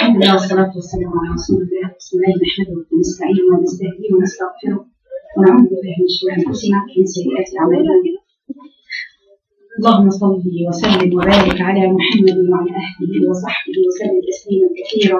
الحمد لله والصلاة والسلام على رسول الله بسم الله نحمده ونستعينه ونستهديه ونستغفره ونعوذ بالله من شرور أنفسنا ومن سيئات أعمالنا اللهم صل وسلم وبارك على محمد وعلى أهله وصحبه وسلم تسليما كثيرا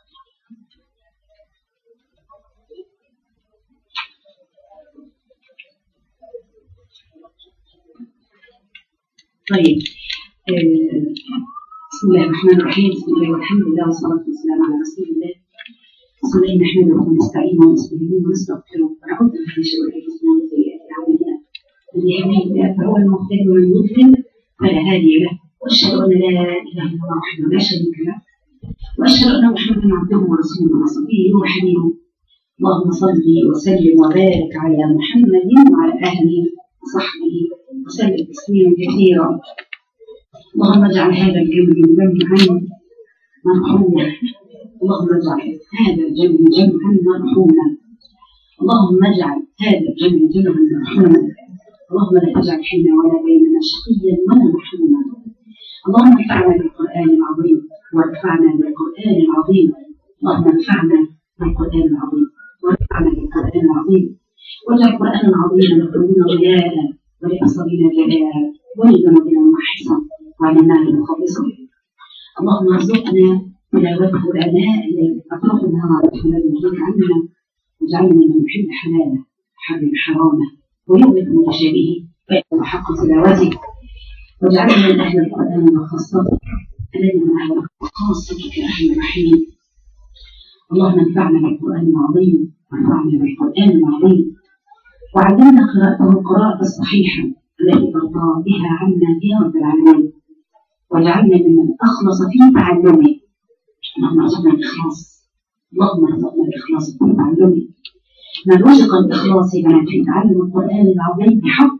طيب آه، بسم الله الرحمن الرحيم بسم الله والحمد لله والصلاة والسلام على رسول الله بسم الله نحمده ونستعينه ونستهديه ونستغفره ونعوذ بالله من شرور أنفسنا ومن سيئات أعمالنا من يهده الله فهو المهتد ومن يضلل فلا هادي له وأشهد أن لا إله إلا الله وحده لا شريك له وأشهد أن محمدا عبده ورسوله وصفيه وحبيبه اللهم صل وسلم وبارك على محمد وعلى آله وصحبه وسلم تسليما كثيرا اللهم اجعل هذا الجمع جمعا مرحوما اللهم اجعل هذا الجمع جمعا مرحوما اللهم اجعل هذا الجمع جمعا مرحوما اللهم لا تجعل فينا ولا بيننا شقيا ولا محروما اللهم انفعنا بالقران العظيم وارفعنا بالقران العظيم اللهم انفعنا بالقران العظيم وارفعنا بالقران العظيم واجعل القران العظيم لقلوبنا ضياء ولأبصارنا جلاء ولذنوبنا محصا وعلى النار مخلصا اللهم ارزقنا تلاوته آناء الليل أطراف النهار وحلال يرضيك عنا واجعلنا من يحب حلاله حرم حرامه ويؤمن متشابهه ويأمر حق تلاوته واجعلنا من أهل القرآن وخاصته الذي من أهل خاصتك يا أرحم الراحمين اللهم انفعنا بالقرآن العظيم وانفعنا بالقرآن العظيم وعلمنا قراءته القراءة الصحيحة التي ترضى بها عنا يا رب العالمين واجعلنا ممن أخلص في تعلمه اللهم ارزقنا الإخلاص اللهم ارزقنا الإخلاص في تعلمه من رزق الإخلاص بنا في تعلم القرآن العظيم بحق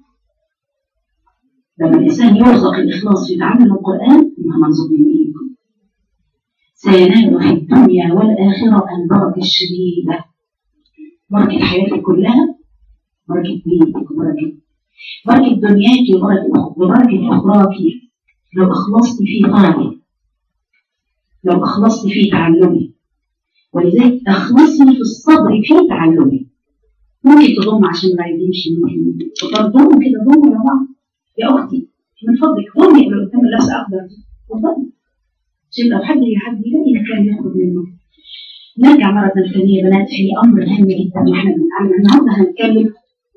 لما الإنسان يرزق الإخلاص في تعلم القرآن اللهم ارزقنا إياكم سينال في الدنيا والآخرة البركة الشديدة بركة حياتك كلها بركة بيتك وبركة بركة دنياك وبركة وبركة أخراك لو أخلصت في طلبي لو أخلصت في تعلمي ولذلك أخلصي في الصبر في تعلمي ممكن تضم عشان ما يمشي ممكن تضم كده ضم يا بعض يا أختي من فضلك ضمي قبل قدام اللبس أخضر اتفضلي عشان لو حد حد يلاقي مكان ياخد منه نرجع مرة ثانية يا بنات في أمر هام جدا واحنا بنتعلم النهارده هنتكلم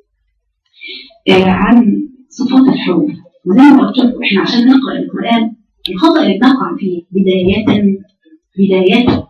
آه عن صفات الحروف وزي ما قلت لكم احنا عشان نقرا القران الخطا اللي بنقع فيه بدايه بدايه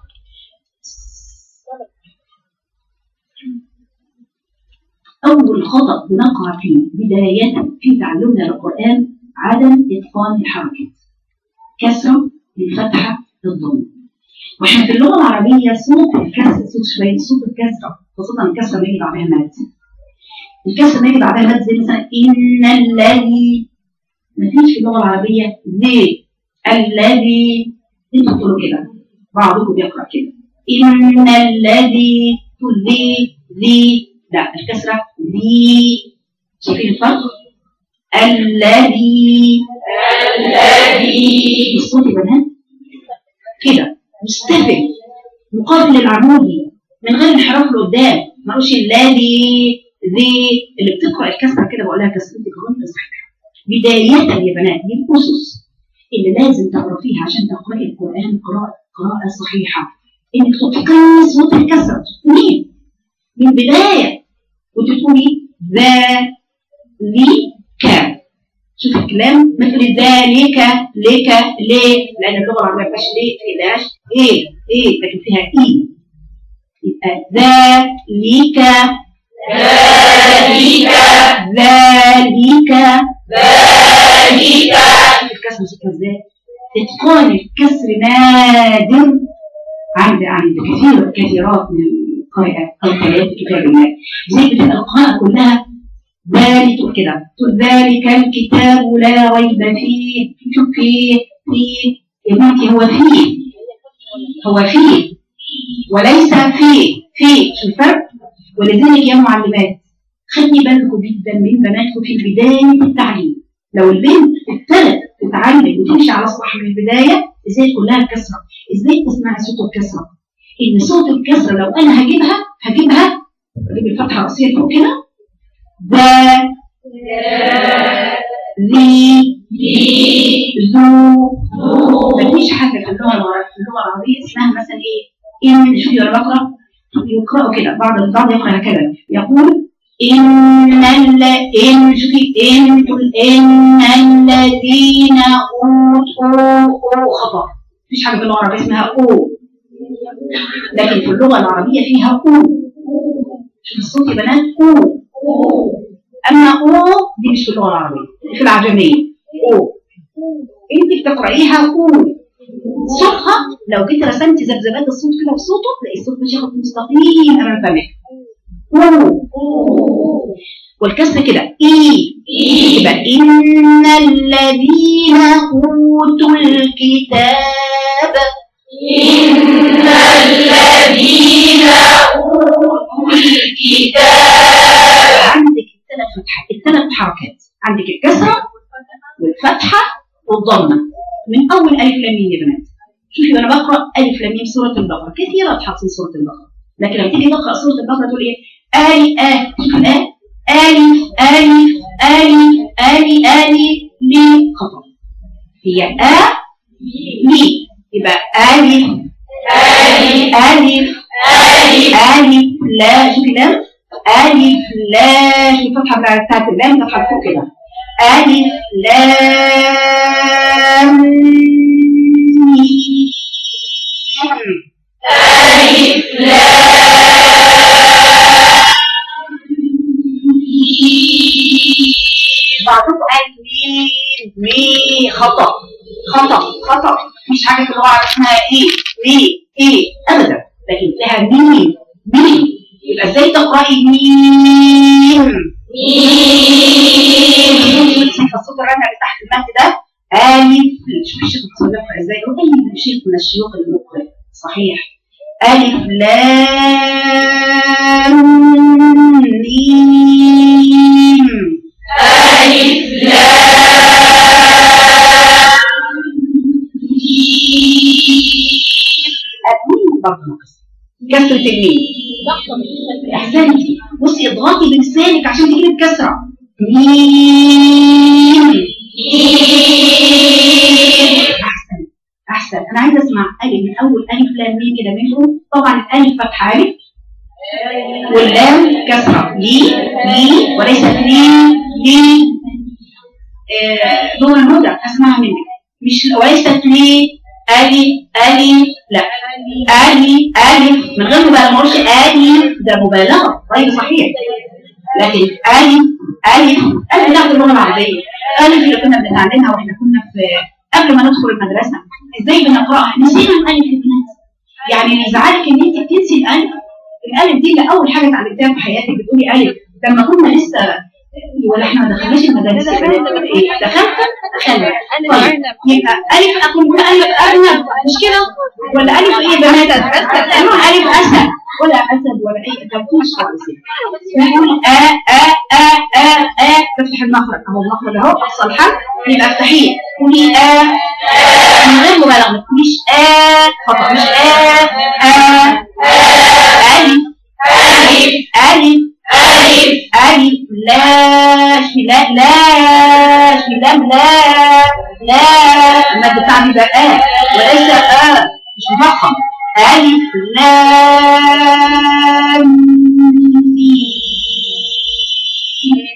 اول خطا بنقع فيه بدايه في تعلمنا للقران عدم اتقان الحركات كسره للفتحه للضم واحنا في اللغه العربيه صوت الكسر صوت شويه صوت الكسره خاصه الكسره بيجي بعدها مد الكسر بيجي بعدها مد زي مثلا ان الذي مفيش في اللغه العربيه ذي الذي انتوا تقولوا كده بعضكم بيقرا كده ان الذي ذي ذي لا الكسره ذي شايفين الفرق الذي الذي الصوت يا بنات كده مستفل مقابل العمودي من غير انحراف لقدام ما اقولش الذي ذي اللي بتقرا الكسره كده بقولها كسرتك غلط صحيح بداية يا بنات دي الأسس اللي لازم تعرفيها عشان تقرأي القرآن قراءة قراءة صحيحة إنك تتقني صوت الكسرة تقولين من بداية وتقولي ذلك شوف الكلام مثل ذلك لك ليه لأن اللغة العربية ما فيهاش ليه فيهاش إيه إيه لكن فيها إي يبقى ذلك ذلك ذلك ذلك الكسر مش ازاي اتقان الكسر نادر عند عند كثير كثيرات من القراءات القراءات في كتاب الله زي بتبقى القراءة كلها ذلك كده ذلك الكتاب لا ريب فيه شوف فيه فيه يا بنتي هو فيه هو فيه وليس فيه فيه شو الفرق ولذلك يا معلمات خلي بالكم جدا من بناتكم في بداية التعليم لو البنت ابتدت تتعلم وتمشي على الصح من البداية ازاي كلها الكسرة ازاي تسمعي صوت الكسره ان صوت الكسره لو انا هجيبها هجيبها اجيب الفتحه الرئيسيه فوق كده ذا ذي ذو مفيش حاجه في اللغه العربيه في اللغه العربيه اسمها مثلا ايه ان شوفي وانا بقرا يقرأوا كده بعض البعض يقرأ كده يقول إن ال إن شوفي إن تقول إن الذين أوتوا أو خطأ مفيش حاجة في اللغة العربية اسمها أو لكن في اللغة العربية فيها أو شوف الصوت يا بنات أو أما أو دي مش في اللغة العربية دي في العجمية أو أنت بتقرأيها أو صوتها لو جيت رسمت ذبذبات الصوت كده في صوته تلاقي الصوت ماشي خط مستقيم امام فمك والكسر كده اي يبقى ان الذين اوتوا الكتاب إن الذين أوتوا الكتاب عندك الثلاث فتحات الثلاث حركات عندك الكسره والفتحه والضمه من اول الف لام ميم يا بنات شوفي وانا بقرا الف لام ميم سوره البقره كثيرة حافظين سوره البقره لكن لما تيجي تقرا سوره البقره تقول ايه الي اه شوفي الاه الف الف الف الي الي لي خطا هي ا لي يبقى الف ألف الف ألف الف لا شوفي لام الف لا شوفي الفتحه بتاعت بتاعت اللام فتحه فوق كده الف لام ميم. ألف لام بعضكم قال مين مين خطأ خطأ خطأ مفيش حاجة في اللغة العربية اسمها ايه مين ايه ابدا لكن فيها مين مين يبقى ازاي تقرأي مين ميم الصوت الرابع اللي تحت المهد ده ألف شوف الشيخ بتصدقها ازاي هو أي شيخ من الشيوخ المقرئ صحيح ألف لام ميم ألف الميم برضه ناقص كسرة الميم احسنتي بصي اضغطي بلسانك عشان تجيبي الكسرة ميم احسن احسن انا عايزه اسمع الف من اول الف لام ميم كده منهم طبعا الالف فتحه الف واللام كسره لي لي وليست لي لي آه، نور الهدى اسمعها منك مش وليست لي الي الي لا الي الف من غير مبالغه ما اقولش الي ده مبالغه غير صحيح لكن الف الف الف لا في اللغه العربيه الف اللي كنا بنتعلمها واحنا كنا في قبل ما ندخل المدرسه ازاي بنقراها نسينا الالف يا بنات يعني اللي يزعلك ان انت بتنسي الالف الالف دي اللي اول حاجه اتعلمتها في حياتك بتقولي الف لما كنا لسه ولا احنا ما دخلناش المدارس يا بنات ولا ايه دخلت دخلنا طيب يبقى الف اكون بقول الف ارنب مش كده ولا الف ايه يا بنات اسمع الف اسد ولا اسد ولا اي ده مفيش خالص نقول ا ا ا ا ا تفتح المخرج اهو المخرج اهو اقصى الحرف يبقى افتحيه قولي ا من غير مبالغه ما تقوليش ا خطا مش ا ا الف ألف الف ألف ألف لا شي لا لا شي لام لا لا المادة بتاعتي ده آ وليس آ مش مفخم ألف لام ميم.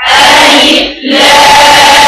ألف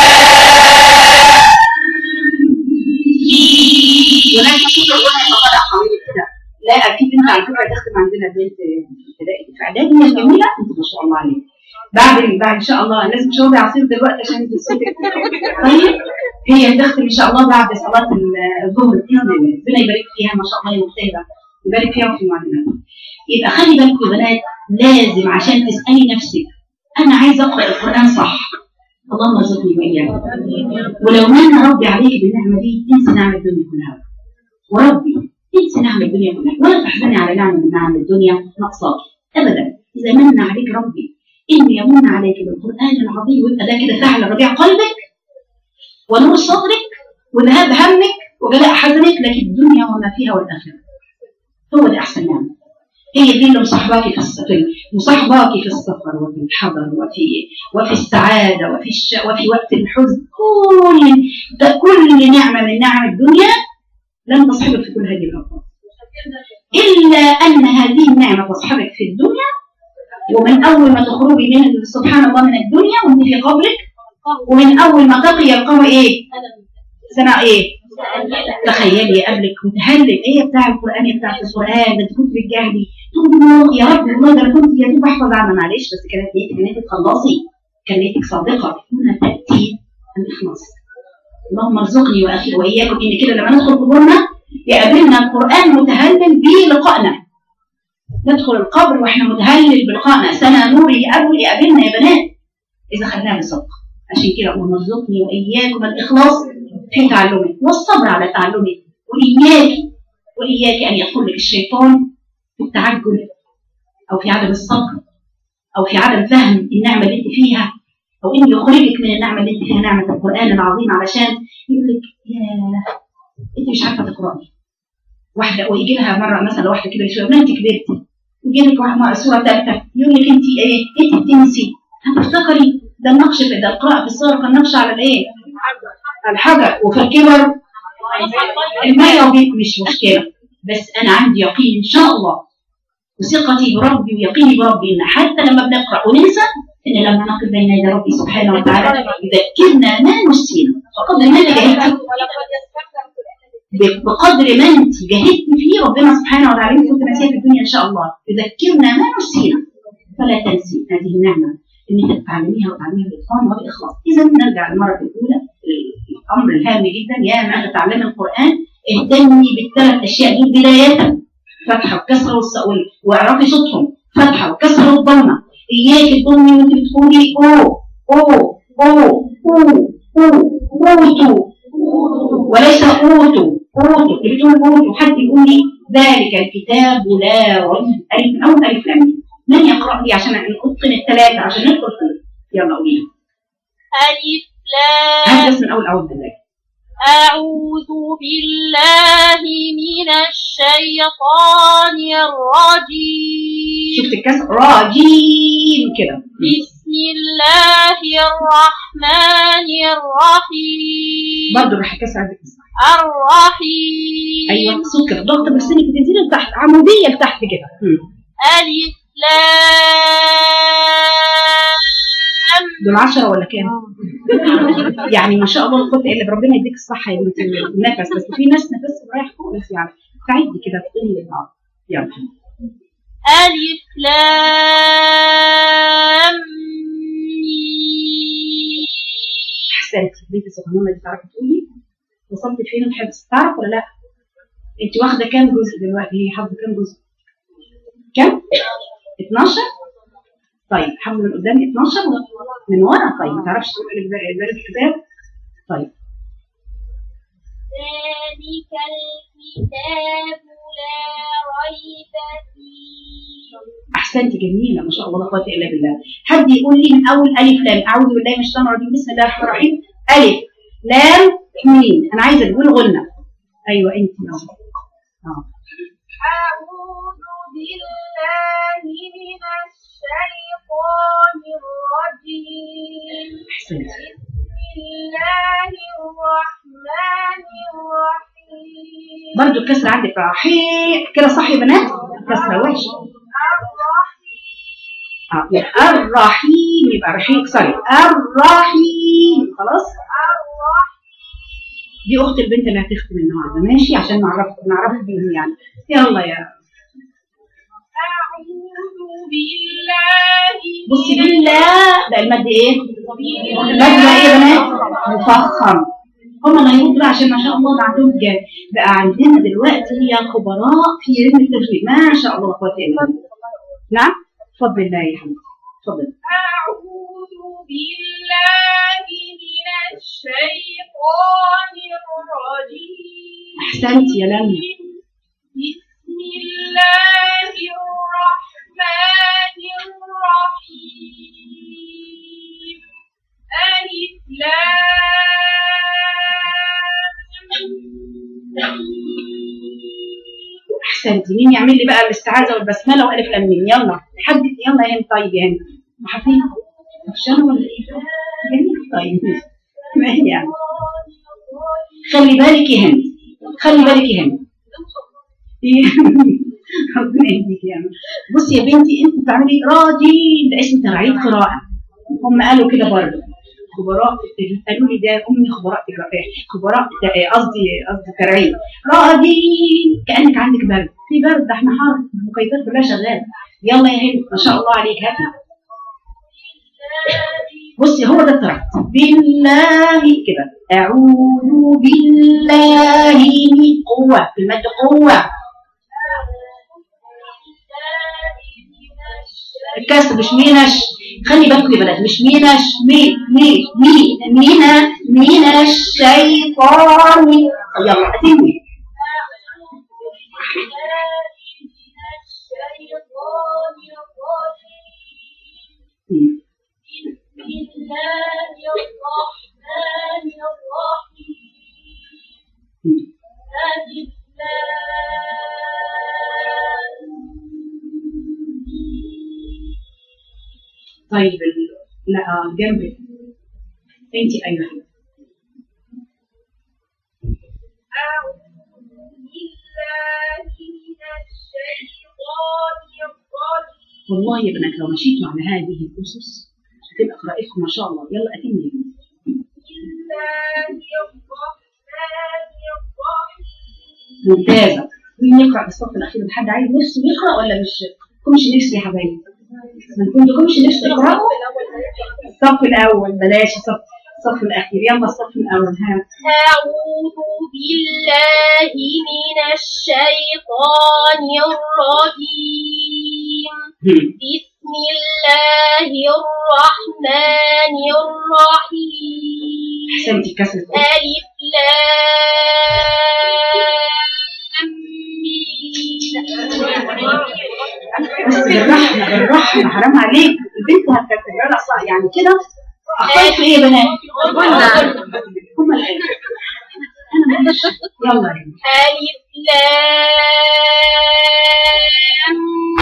ولكن شكرا لله فقد قوي كده لا اكيد انت على فكره تخدم عندنا بنت ابتدائي في اعدادي هي جميله انت ما شاء الله عليك بعد بعد ان شاء الله لازم تشربي عصير دلوقتي عشان تصيبك طيب هي تختم ان شاء الله بعد صلاه الظهر باذن الله ربنا يبارك فيها ما شاء الله هي مجتهده يبارك فيها وفي معلماتها يبقى خلي بالكم يا بنات لازم عشان تسالي نفسك انا عايزه اقرا القران صح اللهم ارزقني واياك ولو من ربي عليك بالنعمه دي انسي نعم الدنيا كلها وربي انسي نعم الدنيا كلها ولا تحزني على نعم من نعم الدنيا نقصاك ابدا اذا من عليك ربي اني يمن عليك بالقران العظيم ويبقى ده كده فعل ربيع قلبك ونور صدرك وذهاب همك وجلاء حزنك لك الدنيا وما فيها والآخرة هو ده أحسن نعمة هي دي اللي مصاحباكي في السفر مصاحباكي في السفر وفي الحضر وفي وفي السعادة وفي الش... وفي وقت الحزن كل ده كل نعمة من نعم الدنيا لن تصحبك في كل هذه الأوقات إلا أن هذه النعمة تصحبك في الدنيا ومن أول ما تخرجي من سبحان الله من الدنيا وأنت في قبرك ومن أول ما تقي القوم إيه؟ سنة إيه؟ تخيلي قبلك متهلل ايه بتاع القران يا بتاع القران ده انت كنت بتجاهدي تقول يا رب والله ده انا كنت يا دوب احفظ عنها معلش بس كانت نيتك ان انت تخلصي كان نيتك صادقه هنا تاتي الاخلاص اللهم ارزقني واخي واياكم ان كده لما ندخل قبورنا يقابلنا القران متهلل بلقائنا ندخل القبر واحنا متهلل بلقائنا سنه نور يقابل يقابلنا يا بنات اذا خدناها بصدق عشان كده اللهم ارزقني واياكم الاخلاص في تعلمك والصبر على تعلمك وإياك وإياك أن يدخل لك الشيطان في التعجل أو في عدم الصبر أو في عدم فهم النعمة اللي أنت فيها أو إن يخرجك من النعمة اللي أنت فيها نعمة القرآن العظيم علشان يقول لك يا أنت مش عارفة تقرأي واحدة ويجي لها مرة مثلا واحدة كده شوية ما أنت كبرتي يجي لك واحدة صورة ثالثة يقول لك أنت إيه أنت بتنسي هتفتكري ده النقش في ده القراءة في الصور كان نقش على الإيه؟ الحجر وفي الكبر المية وبيك مش مشكلة بس أنا عندي يقين إن شاء الله وثقتي بربي ويقيني بربي إن حتى لما بنقرأ وننسى إن لما نقف بين يدي ربي سبحانه وتعالى يذكرنا ما نسينا بقدر ما أنت جاهدت بقدر ما أنت جاهدت فيه ربنا سبحانه وتعالى أنت كنت ناسيها في الدنيا إن شاء الله يذكرنا ما نسينا فلا تنسي هذه النعمة إن أنت تتعلميها وتعلميها بإتقان وبإخلاص إذا نرجع للمرة الأولى الامر الهام جدا يا من تتعلم القران اهتمي بالثلاث اشياء دول بدايه فتحه وكسره والس- واعرفي صوتهم فتحه وكسره والضمه اياك تضمي وانت بتقولي او او او او او اوتو وليس اوتو اوتو اللي بتقول اوتو حد يقول لي ذلك الكتاب لا ريب الف من اول الف لام من يقرا لي عشان اتقن الثلاثه عشان ندخل في يلا قوليها ألف لام هات من اول اعوذ بالله أعوذ بالله من الشيطان الرجيم شفت الكسر راجيم كده بسم الله الرحمن الرحيم برضه راح كسر عندك الصح الرحيم ايوه صوت كده ضغط بسنك تنزلي لتحت عموديه لتحت كده مم. ألف لام دول 10 ولا كام؟ يعني ما شاء الله القوة الا بربنا يديك الصحة يا بنتي النفس بس في ناس نفسهم رايح خالص يعني تعدي كده تقولي للبعض يلا ألف لام ميم. احسنتي بنتي صغنونه دي تعرفي تقولي وصلت فين الحفظ تعرف ولا لا؟ انت واخده كام جزء دلوقتي هي حافظه كام جزء؟ كام؟ 12 طيب حافظه من قدام 12 من ورا طيب ما تعرفش تقول الباب الكتاب طيب ذلك الكتاب لا ريب فيه احسنتي جميله ما شاء الله لا قوه الا بالله حد يقول لي من اول الف لام اعوذ بالله من الشيطان الرجيم بسم الله الرحمن الرحيم الف لام ميم انا عايزه تقول غنه ايوه انت اه اه أعوذ بالله من الشيطان الرجيم احسنتي بسم الله الرحمن الرحيم برضو الكسر عندك رحيم كده صح يا بنات كسره وحش الرحيم اه يبقى الرحيم يبقى رحيم سوري الرحيم خلاص الرحيم دي اخت البنت اللي هتختم النهارده ماشي عشان نعرف نعرف بيهم يعني يلا يا أعوذ بالله بصي بالله ده المد ايه؟ المد بقى ايه يا بنات؟ مفخم هم اللي هيقولوا عشان ما شاء الله ده عندهم جا- بقى عندنا دلوقتي هي خبراء في علم التجويد ما شاء الله لا قوه الا بالله نعم اتفضل الله يا حبيبتي اتفضل أعوذ بالله من الشيطان الرجيم احسنتي يا لميا بسم الله الرحمن الرحيم ألف لام احسنتي مين يعمل لي بقى الاستعاذه والبسمله والف لام ميم يلا حد يلا يا هند طيب يا هند عارفين عشان ولا ايه جميل طيب ما هي يعني خلي بالك يا هند خلي بالك يا هند ربنا يهديك يا هند بصي يا بنتي انت بتعملي راجي ده اسم تبعيد قراءه هم قالوا كده برضه خبراء في التجويد قالوا لي ده امي خبراء تجاريه خبراء ت- قصدي قصدي ترعيه راجي كانك عندك برد في برد ده احنا حار المكيفات كلها شغاله يلا يا هند ما شاء الله عليك هاتي بصي هو ده الترك بالله كده اعوذ بالله من قوه في المد قوه الكسر مش مينش خلي بالكم يا بنات مش مينش مي مي مي مينا من الشيطان يلا اتمي طيب ال- لا آه، جنبك انت ايوه والله يا بنات لو مشيتوا على هذه الاسس هتبقى قراءتكم ما شاء الله يلا اتمي يا بنات ممتازه مين يقرا بالصف الاخير حد عايز نفسه يقرا ولا مش كمش نفسي يا حبايبي ما كنتكمش نفسي تقراوا الصف الاول بلاش الصف الصف الاخير يلا الصف الاول ها أعوذ بالله من الشيطان الرجيم بسم الله الرحمن الرحيم احسنتي كسرة ألف لام بس بالرحمه بالرحمه حرام عليك البنت هتكتبها صح يعني كده اخطيت في ايه يا بنات؟ هم الآن انا ما أقدرش. يلا يا بنت. ألف لام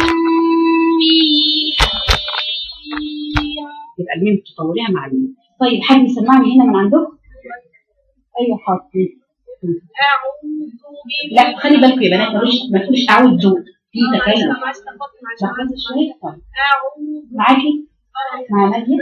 ميم يبقى الميم تطوريها مع الميم طيب حد يسمعني هنا من عندكم؟ ايوه حاضر أعوذ لا خلي بالكم يا بنات ملوش ما تقولش اعوذ في تكلم لحظه شويه طيب معاكي؟ مع ناديه؟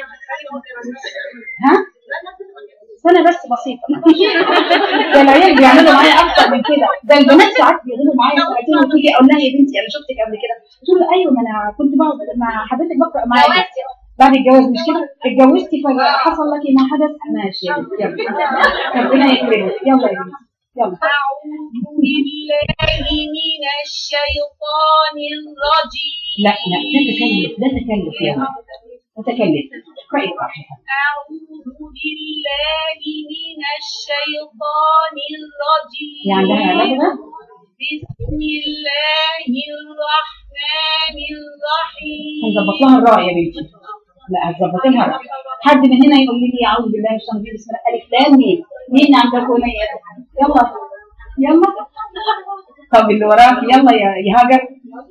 ها؟ سنة بس بسيطة ده العيال بيعملوا معايا أكتر من كده ده البنات ساعات بيعملوا معايا ساعتين وتيجي أقول لها يا بنتي أنا شفتك قبل كده تقول له أيوه ما أنا كنت بقعد مع حضرتك بقرأ معاك بعد الجواز مش كده اتجوزتي فحصل لك ما حدث ماشي يا بنتي يلا ربنا يكرمك يلا يا بنتي يلا أعوذ بالله من الشيطان الرجيم لا لا ده تكلف ده تكلف يا بنتي ده تكلف اقرأي براحتك أعوذ بالله من الشيطان الرجيم يعني عندها لغة بسم الله الرحمن الرحيم هنظبط لها الراء يا بنتي لا هتظبط لها الراء حد من هنا يقول لي اعوذ بالله من الشيطان الرجيم بسم الله الف لام ميم مين عندكم هنا يلا يلا طب اللي وراك يلا يا يا هاجر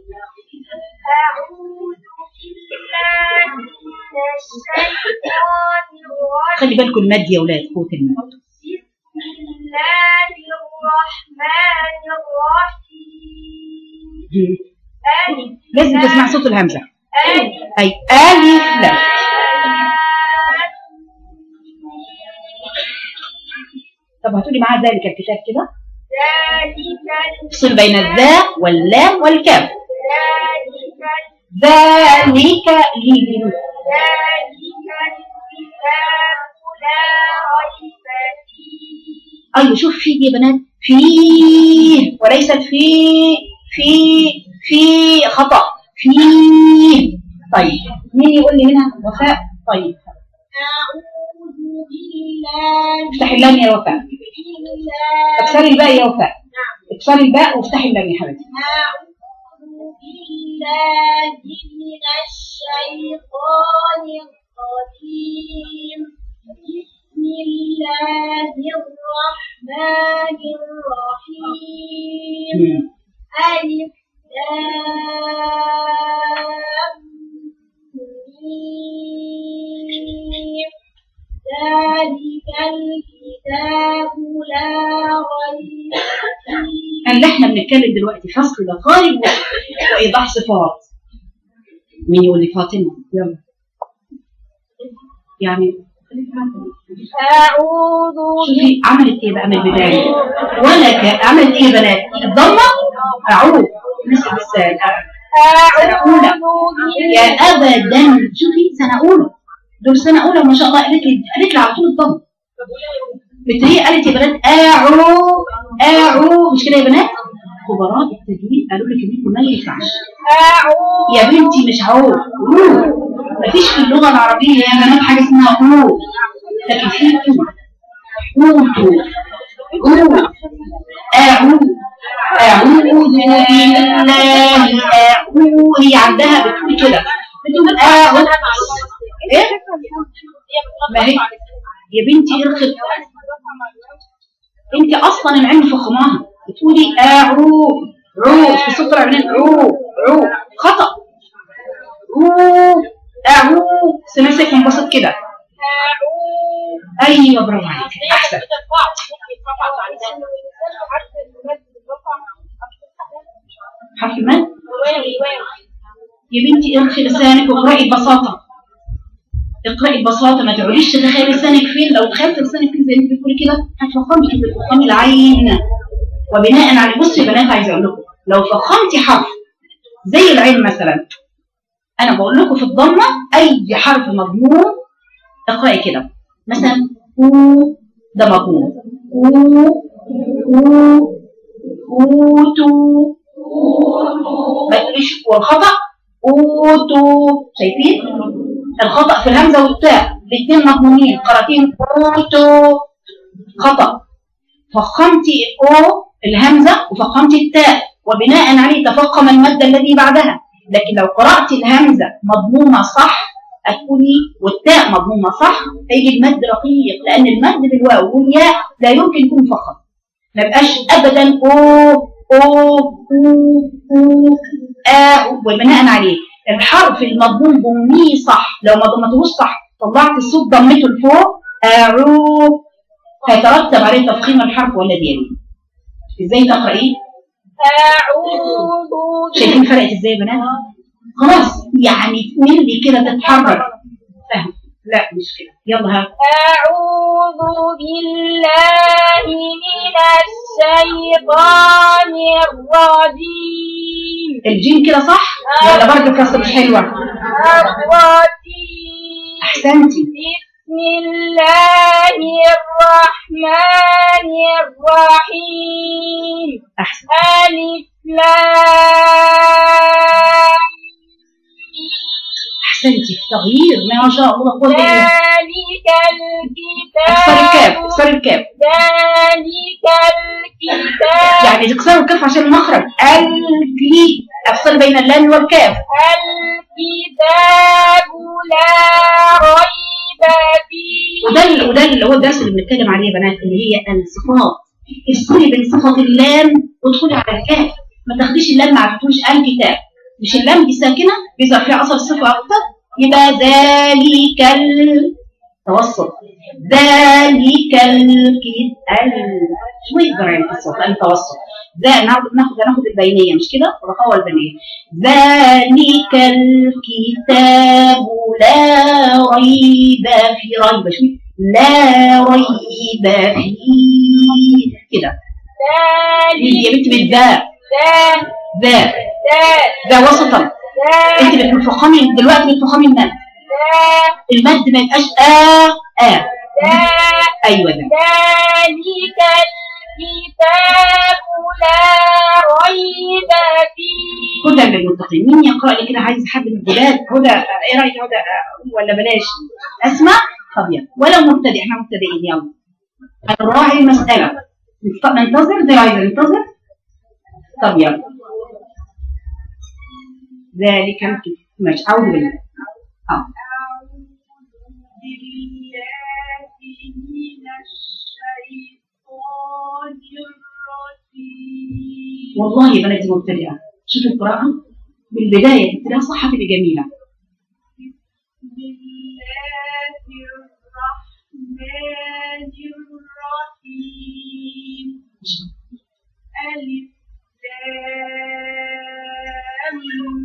أعوذ بالله من الشيطان الرجيم خلي بالكم المد يا ولاد قوه المد بسم الله الرحمن الرحيم مم. ألف لازم تسمع صوت الهمزه ألف اي الف لام طب هتقولي معاها ذلك الكتاب كده ذلك افصل بين الذا واللام والكاف ذلك ذلك لي ذلك الكتاب لا ريب فيه ايوه شوف فيه يا بنات فيه وليست في في في خطا فيه طيب مين يقول لي هنا وفاء طيب أعوذ بالله افتحي اللام يا وفاء بالله اكسري الباء يا وفاء اكسري الباء وافتحي اللام يا حبيبتي أعوذ بالله من الشيطان الرجيم بسم الله الرحمن الرحيم مم. ألف لام ميم ذلك الكتاب لا ريب فيه اللي احنا بنتكلم دلوقتي فصل دقائق وايضاح صفات مين يقول لي فاطمه يلا يعني أعوذ شوفي عملت ايه بقى من البدايه ولا ك- عملت ايه يا بنات الضمه اعوذ نسب السال أعوذ يا بالله ابدا شوفي سنه اولى دول سنه اولى ما شاء الله قالت لي قالت لي على طول الضم بتريه قالت يا بنات اعو اعو مش كده يا بنات خبراء التجويد قالوا لك انكم ما ينفعش أعوذ يا بنتي مش عو رو مفيش في اللغه العربيه يا بنات حاجه اسمها رو لكن في تو اوتو او اعو اعوذ بالله اعو هي عندها بتقول كده بتقول اعو ايه ما هي يا بنتي ارخد انت اصلا العين فخماها بتقولي اعو رو في صوت العينين عو عو خطا عو اعو سمسك منبسط كده أعوذ ايوه برافو عليك احسن حرف المد يا بنتي ارخي لسانك واقرأي ببساطة اقرأي ببساطة ما تقعديش تتخيلي لسانك فين لو تخيلت لسانك فين زي ما انت بتقولي كده هتفخمي كده تفخمي العين وبناء على بصي يا بنات عايزه اقول لكم لو فخمتي حرف زي العين مثلا انا بقول لكم في الضمه اي حرف مضموم اقرأي كده مثلا او ده مضموم او او اوتو ما تقوليش والخطأ اوتو شايفين الخطأ في الهمزة والتاء الاثنين مضمومين قراتين اوتو خطأ فخمتي الاو الهمزة وفخمتي التاء وبناء عليه تفخم المادة الذي بعدها لكن لو قرأت الهمزة مضمومة صح هتقولي والتاء مضمومة صح هيجي المد رقيق لأن المد بالواو والياء لا يمكن يكون مفخم ما يبقاش أبدا أو أو أو أو آ وبناء عليه الحرف المضموم ضميه صح لو ما ضمتهوش صح طلعت الصوت ضمته لفوق أعو هيترتب عليه تفخيم الحرف والذي يليه ازاي تقرأيه؟ أعوذ شايفين فرقت ازاي يا بنات؟ خلاص يعني تميل لي كده تتحرك فاهم لا مش كده يلا ها أعوذ بالله من الشيطان الرجيم الجيم كده صح ولا برضه كسر مش حلوه الرجيم احسنتي بسم الله الرحمن الرحيم احسن ألف لام ميم. احسنتي في تغيير ما شاء الله قوه الا بالله ذلك اكسري الكاف الكتاب اكسري الكاف ذلك الكتاب يعني تكسروا الكاف عشان المخرج الكي افصل بين اللام والكاف الكتاب لا ريب فيه وده ال- وده اللي هو الدرس اللي بنتكلم عليه يا بنات اللي هي الصفات افصلي بين صفه اللام وادخلي على الكاف ما تاخديش اللام ما عرفتوش الكتاب مش اللام دي ساكنه بيظهر فيها اثر الصفه اكتر يبقى ذلك التوسط ذلك الكتاب شو يقدر يعني الصوت التوسط ده ناخد ناخد ناخد البينيه مش كده الرخاوه البينيه ذلك الكتاب لا ريب فيه ريب شو لا ريب فيه كده دي يا ذلك بنت بالذاء ذا ذا ذا ذا وسطا انت ذا بتفخمي دلوقتي بتفخمي المد ذا المد ما يبقاش آ آ ذا ايوه ده ذلك الكتاب لا ريب فيه هدى للمتقين مين يقرا لي كده عايز حد من الجداد هدى آه، ايه رايك هدى آه، ولا بلاش اسمع طب يلا ولو مبتدئ احنا مبتدئين يلا نراعي المساله نست- ننتظر دي عايزه ننتظر طب يلا ذلك الكتاب ماشي اعوذ بالله اه والله يا بناتي مبتدئه شوف القراءه بالبدايه تبتديها صح هتبقى جميله بسم الله الرحمن الرحيم ألف لام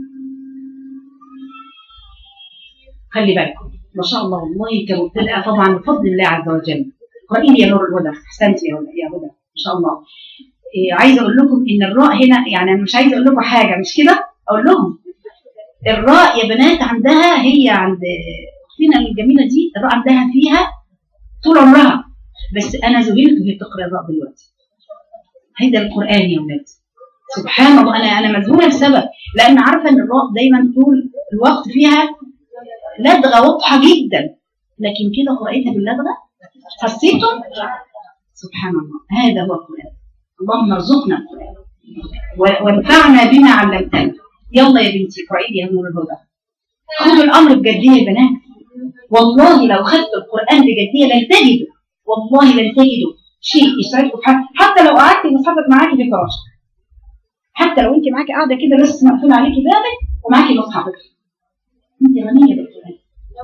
خلي بالكم ما شاء الله والله كمبتدئه طبعا بفضل الله عز وجل قرئي يا نور الهدى احسنتي يا هدى يا هدى ما شاء الله إيه عايزه اقول لكم ان الراء هنا يعني انا مش عايزه اقول لكم حاجه مش كده اقول لهم الراء يا بنات عندها هي عند اختنا الجميله دي الراء عندها فيها طول عمرها بس انا ذهلت وهي بتقرا الراء دلوقتي هيدا القران يا ولاد سبحان الله انا انا مذهوله لسبب لان عارفه ان الراء دايما طول الوقت فيها لدغه واضحه جدا لكن كده قرأتها باللدغه حسيتم سبحان الله هذا هو القران اللهم ارزقنا القران و- وانفعنا بما علمتنا يلا يا بنتي اقرأي يا نور الهدى خذوا الامر بجديه يا بنات والله لو خدتوا القران بجديه لن تجدوا والله لن تجدوا شيء يسعدكم في حاجة. حتى لو قعدتي مصحفك معاكي في فراشك حتى لو انت معاكي قاعده كده لسه مقفول عليكي بابك ومعاكي مصحفك انت غنيه بالقران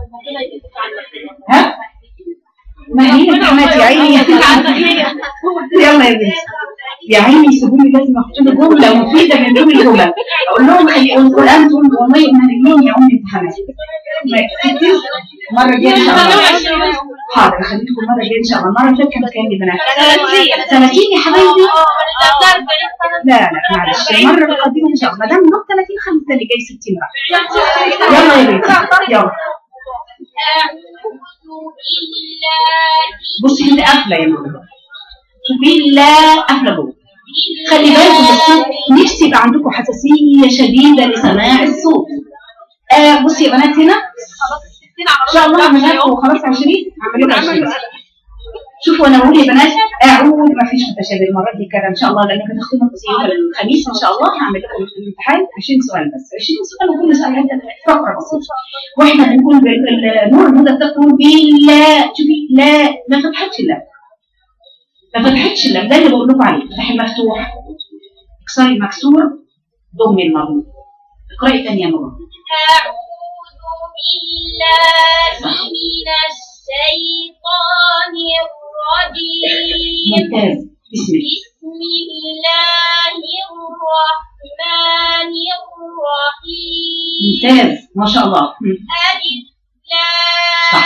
ها ما هي الامتحانات يا عيني يلا يا بنتي يا عيني يسيبوني لازم احط له جمله مفيده من ضمن الجمل اقول لهم خلي القران تقول والله يوم يا ام امتحانات ما يكفيش المره الجايه ان شاء الله حاضر خليكم المره الجايه ان شاء الله المره اللي فاتت كانت كام يا بنات 30 يا حبايبي لا لا معلش المره القادمه ان شاء الله ما دام نقطه 30 خلي السنه الجايه 60 بقى يلا يا بنتي يلا أعوذ بالله بصي انت قافله يا ماما شوفي لا قافله جوه خلي بالكم الصوت نفسي يبقى عندكم حساسيه شديده لسماع الصوت آه بصي يا بنات هنا ان شاء الله هعمل لكم خلاص 20 هعمل لكم 20 شوفوا انا بقول يا بنات اعود ما فيش متشابه المره دي كده ان شاء الله لانك هتختموا يوم الخميس ان شاء الله هعمل لكم في الامتحان 20 سؤال بس 20 سؤال وكل سؤال هذا فقره بسيطه واحنا بنقول بالنور الهدى تقول بالله شوفي لا ما فتحتش اللام ما فتحتش اللام ده اللي بقول لكم عليه فتحي مفتوح اكسري المكسور ضمي المضموم اقراي تاني يا ماما أعوذ بالله من الشيطان الرجيم ممتاز بسم الله بسم الله الرحمن الرحيم ممتاز ما شاء الله مم. ألف صح.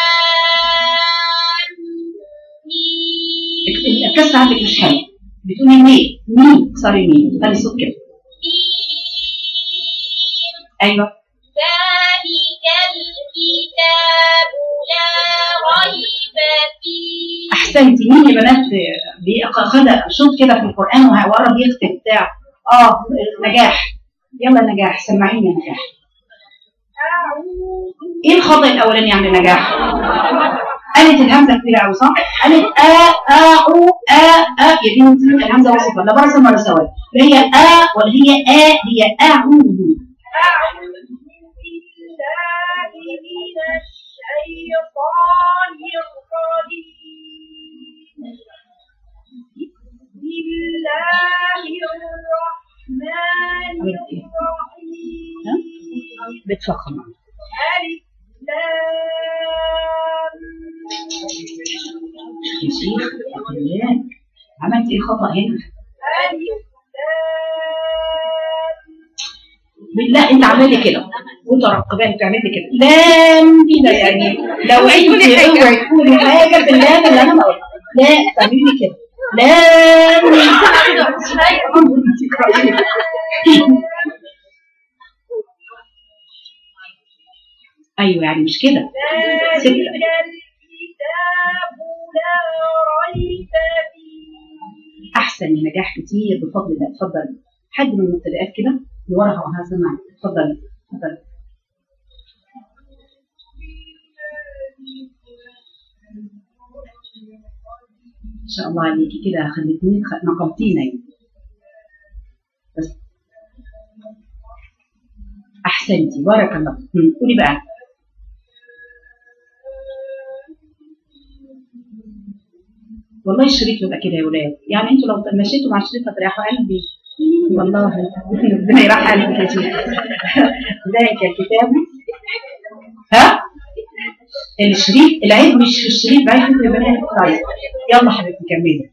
لام ميم الكسر عندك مش حلو بتقولي مين مين اكسري مين خلي صوت كده ايوه ذلك الكتاب لا ريب فيه احسنتي مين يا بنات بيق- خد شوط كده في القران وه- وقرب يكتب بتاع اه نجاح يلا نجاح سمعيني يا نجاح أعوذ ايه الخطا الاولاني عند نجاح قالت الهمزه كبيره قوي صح قالت ا ا او ا ا يا دي الهمزه وصفه لا برسم ولا سواد لا هي ا ولا هي ا هي اعوذ أعوذ بالله من الشيطان الرجيم بسم الله الرحمن الرحيم بتفخم ألف لام يا شيخ إياك. عملت ايه خطا هنا ألف لام لا انت عامله كده مترقبه بتعملي كده لام كده يعني لو انت اوعي تقولي حاجه باللام اللي انا بقولها لا تعملي كده لام ايوه يعني مش كده ذلك ستة. الكتاب لا ريب فيه احسن يا نجاح كتير بفضل الله اتفضل حد من المبتدئات كده لورا وها سمعت اتفضل اتفضل ان شاء الله عليكي كده خلتني خ- نقمتينا يعني. بس احسنتي بارك الله مم. قولي بقى والله الشريط يبقى كده يا ولاد يعني انتوا لو مشيتوا مع الشريط هتريحوا قلبي والله ربنا يرحم قلبك يا شيخ ذلك الكتاب ها الشريف العيب مش في الشريف بعيد في البنات طيب يلا حبيبتي كملي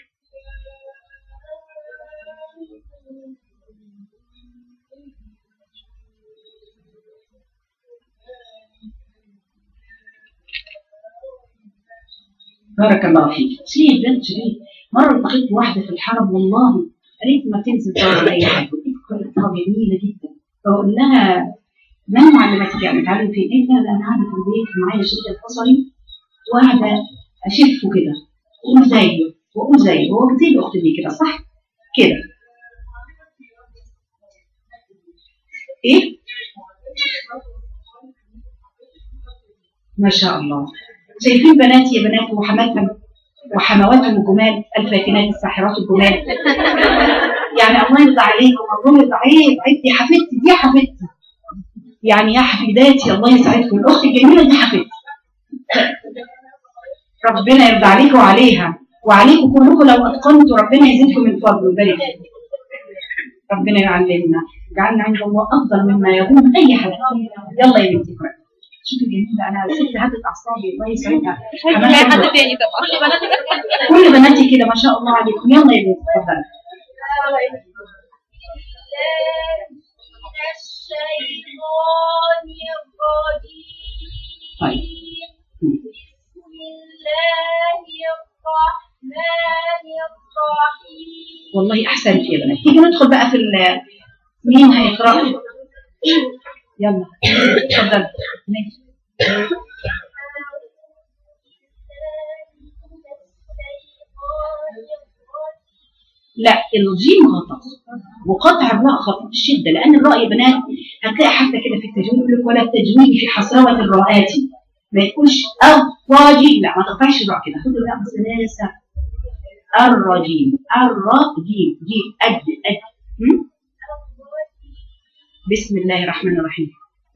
بارك الله فيك شريف بنت شريف مرة التقيت واحدة في الحرم والله قالت ما تنزل تقعد أي حاجة قلتها جميلة جدا فأقول لها من معلمتك يعني تعلم فين؟ إيه لا لا أنا قاعدة في البيت ومعايا شريط البصري وقاعدة أشفه كده وأقول زيه وأقول زيه هو زي الأخت دي كده صح؟ كده إيه؟ ما شاء الله شايفين بناتي يا بنات وحماتهم وحمواتهم الجمال الفاتنات الساحرات الجمال يعني الله يرضى عليكم الله يرضى عيب عيب دي حفيدتي دي حفيدتي يعني يا حفيداتي الله يسعدكم الاخت الجميله دي حفيدتي ربنا يرضى عليكم وعليها وعليكم كلكم لو اتقنتوا ربنا يزيدكم من فضله ويبارك فيكم. ربنا يعلمنا جعلنا عند الله افضل مما يظن اي حد يلا يا بنتي اقرأي شوفي جميله انا ست هدت اعصابي الله يسعدها لا حد تاني طبعا كل بناتي كده ما شاء الله عليكم يلا يا بنتي اتفضلي طيب بسم الله الرحمن الرحيم والله احسنت يا بنات تيجي ندخل بقى في ال- مين هيقرا يلا اتفضل ماشي لا الجيم غلط وقطع الراء خطأ الشدة لأن الراء يا بنات هتلاقي حتى كده في التجويد يقول لك ولا التجويد في حصاوة الراءات ما يقولش الراجي لا ما تقطعش الراء كده خد الراء بسلاسة الرجيم الرجيم جيم أد أد م? بسم الله الرحمن الرحيم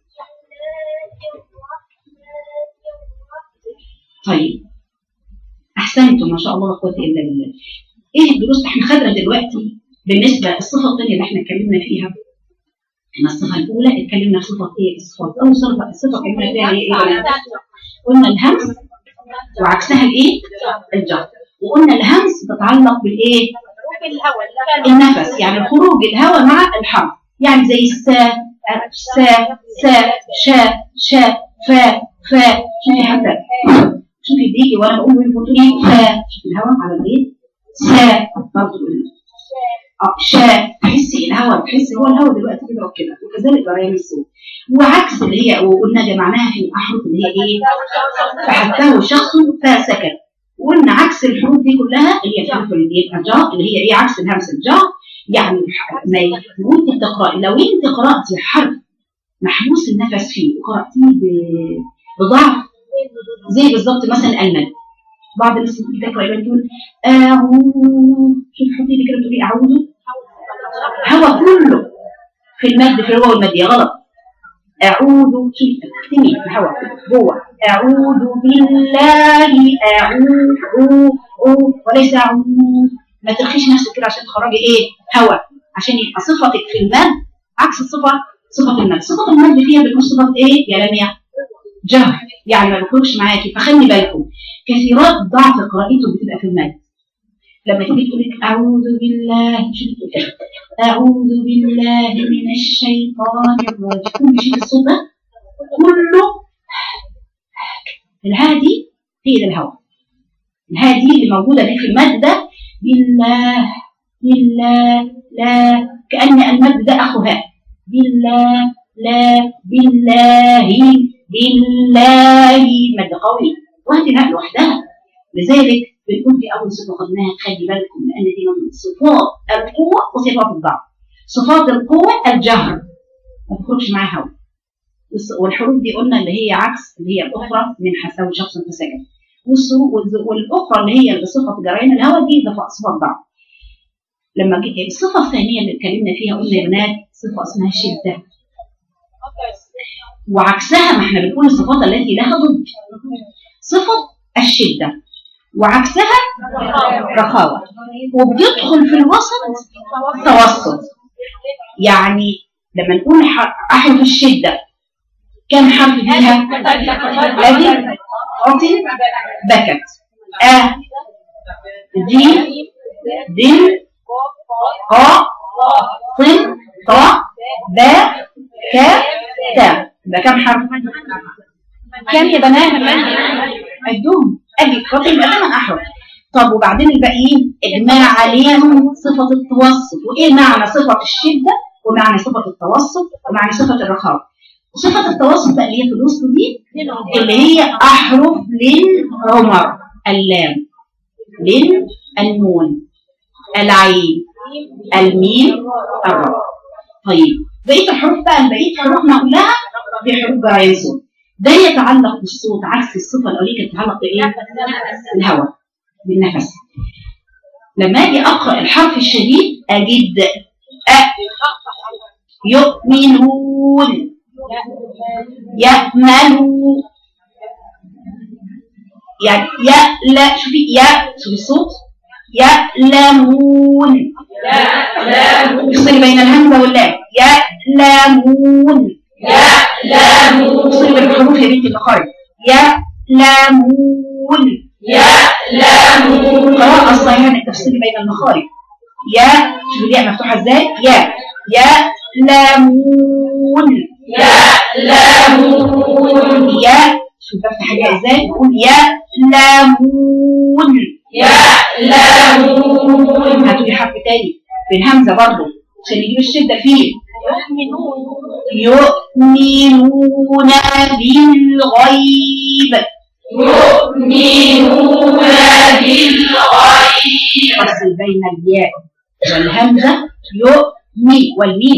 طيب احسنتم ما شاء الله لا قوه الا بالله ايه الدروس احنا خدنا دلوقتي بالنسبه للصفه الثانيه اللي احنا اتكلمنا فيها احنا الصفه الاولى اتكلمنا في صفه ايه الصفات اول صفه الصفه اتكلمنا فيها ايه إيه؟ قلنا الهمس وعكسها الايه الجر وقلنا الهمس تتعلق بالايه النفس يعني خروج الهواء مع الحرف يعني زي السا سا سا شا شا فا فا شوفي حتى شوفي بيجي وانا بقول وين بتقولي فا شوفي الهواء على الايه سا برضه اه شا تحسي الهواء تحسي هو الهواء دلوقتي كده وكده وكذلك جريان الصوت وعكس اللي هي وقلنا جمعناها في الاحرف اللي هي ايه فحتاه شخص فسكت وقلنا عكس الحروف دي كلها اللي هي الحروف اللي هي الجاء اللي هي ايه عكس الهمس الجاء يعني الح- ما ي- وانت بتقراي لو انت قراتي حرف محبوس النفس فيه وقراتيه ب- بضعف زي بالظبط مثلا المد بعض الناس اللي بتقرا يبقى تقول اعوذ شوف حطي لي كده تقولي اعوذ هوا كله في المد في الواو المادية غلط أعوذ شوف اكتمي الهوا جوه أعوذ بالله أعوذ أو وليس أعوذ ما ترخيش نفسك كده عشان تخرجي إيه هوا عشان يبقى صفتك في المد عكس الصفة صفة المد صفة المد فيها بتكون صفة إيه يا لميا جهر يعني ما بيخرجش معاكي فخلي بالكم كثيرات ضعف قراءته بتبقى في المد لما تيجي تقول لك اعوذ بالله شوفي تقول كده اعوذ بالله من الشيطان الرجيم كل شيء الصوت ده كله الهادي هي ده الهواء الهادي اللي موجوده دي في المد ده بالله بالله لا كأن المد ده أخو هاء بالله لا بالله بالله مد قوي وهذه هاء لوحدها لذلك بنقول في أول صفة خدناها خلي بالكم لأن دي من صفات القوة وصفات الضعف صفات القوة الجهر ما تخرجش معاها هوا والص- والحروف دي قلنا اللي هي عكس اللي هي الأخرى من حساوي شخص فسكت والص- والز- والأخرى اللي هي بصفة جريان الهواء دي ده صفة ضعف لما جيت الصفة الثانية اللي اتكلمنا فيها قلنا يا بنات صفة اسمها الشدة وعكسها ما احنا بنقول الصفات التي لها ضد صفة الشدة وعكسها رخاوة وبتدخل في الوسط توسط يعني لما نقول ح- أحرف الشدة كم حرف فيها؟ الذي عطل بكت أ دي دل قا طن طا با كا تا ده كم حرف؟ كم يا بنات؟ عدهم أجي خاطر يبقى ثمان أحرف طب وبعدين الباقيين إجماع عليهم صفة التوسط وإيه معنى صفة الشدة ومعنى صفة التوسط ومعنى صفة الرخاوة صفة التوسط بقى اللي هي في الوسط دي اللي هي أحرف للعمر اللام لل النون العين الميم الراء طيب بقية الحروف بقى بقية حروفنا كلها دي حروف جرايم صوت ده يتعلق بالصوت عكس الصفة الأولية تتعلق بإيه؟ الهواء بالنفس لما أجي أقرأ الحرف الشديد أجد أ يؤمنون يأملوا يعني يا لا شوفي يا شوفي الصوت يألمون افصلي بين الهمزة واللام يألمون يألمون افصلي بين الحروف يا بنتي المخارج يألمون يألمون قراءة الصحيحة انك تفصلي بين المخارج يا شوفي الياء مفتوحة ازاي يا يألمون يألمون يا شوف بفتح حاجة ازاي نقول يألمون يألمون هاتوا لي حرف تاني بالهمزة برضو عشان نجيب الشدة فيه يؤمنون بالغيب يؤمنون بالغيب فصل بين الياء والهمزة يؤمي والميم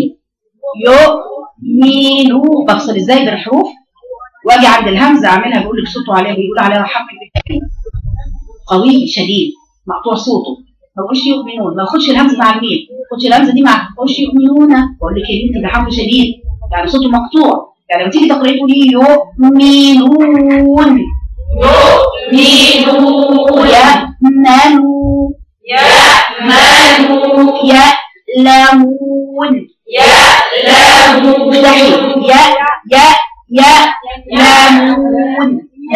يؤمنون بفصل ازاي بالحروف واجي عند الهمزة اعملها بيقول لك صوته عليها بيقول عليها حرف بالتأكيد قوي شديد مقطوع صوته ما بقولش يؤمنون ما باخدش الهمزه مع الميم ما باخدش الهمزه دي مع ما بقولش يؤمنون بقول لك يا بنتي ده حرف شديد يعني صوته مقطوع يعني لما تيجي تقرأي تقولي يؤمنون يؤمنون يأمنوا يأمنوا يألمون يألمون افتحي يا يا يألمون